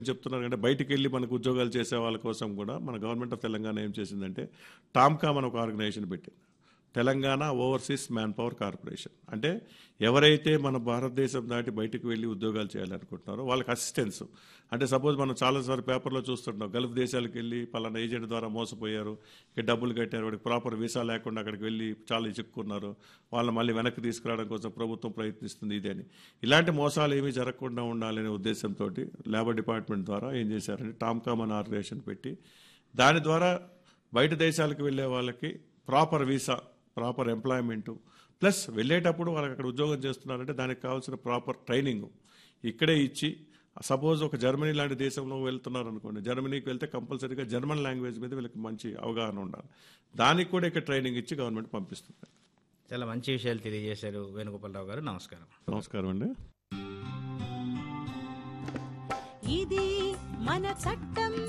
చెప్తున్నారు అంటే బయటికి వెళ్ళి మనకు ఉద్యోగాలు చేసే వాళ్ళ కోసం కూడా మన గవర్నమెంట్ ఆఫ్ తెలంగాణ ఏం చేసిందంటే టామ్కా మన ఒక ఆర్గనైజేషన్ పెట్టింది Telangana overseas manpower corporation అంటే ఎవరైతే మన భారతదేశం దాటి బయటకు వెళ్ళి ఉద్యోగాలు చేయాలనుకుంటున్నారో వాళ్ళకి అసిస్టెన్స్ అంటే సపోజ్ మనం చాలాసార్లు పేపర్లో చూస్తుంటాం గల్ఫ్ దేశాలకు వెళ్ళి పలానా ఏజెంట్ ద్వారా మోసపోయారు ఇక డబ్బులు కట్టారు వాడికి ప్రాపర్ వీసా లేకుండా అక్కడికి వెళ్ళి చాలా చిక్కుకున్నారు వాళ్ళని మళ్ళీ వెనక్కి తీసుకురావడం కోసం ప్రభుత్వం ప్రయత్నిస్తుంది ఇది అని ఇలాంటి మోసాలు ఏమీ జరగకుండా ఉండాలనే ఉద్దేశంతో లేబర్ డిపార్ట్మెంట్ ద్వారా ఏం చేశారంటే టామ్కామ్ అనే ఆర్గనైజేషన్ పెట్టి దాని ద్వారా బయట దేశాలకు వెళ్ళే వాళ్ళకి proper visa proper employment plus వెళ్ళేటప్పుడు వాళ్ళకి అక్కడ ఉద్యోగం చేస్తున్నారంటే దానికి కావాల్సిన ప్రాపర్ ట్రైనింగ్ ఇక్కడే ఇచ్చి సపోజ్ ఒక జర్మనీ లాంటి దేశంలో వెళ్తున్నారు అనుకోండి జర్మనీకి వెళ్తే కంపల్సరీగా జర్మన్ లాంగ్వేజ్ మీద వీళ్ళకి మంచి అవగాహన ఉండాలి దానికి కూడా ఇక్కడ ట్రైనింగ్ ఇచ్చి గవర్నమెంట్ పంపిస్తుంది చాలా మంచి విషయాలు తెలియజేశారు వేణుగోపాలరావు గారు నమస్కారం నమస్కారం అండి ఇది మన చట్టం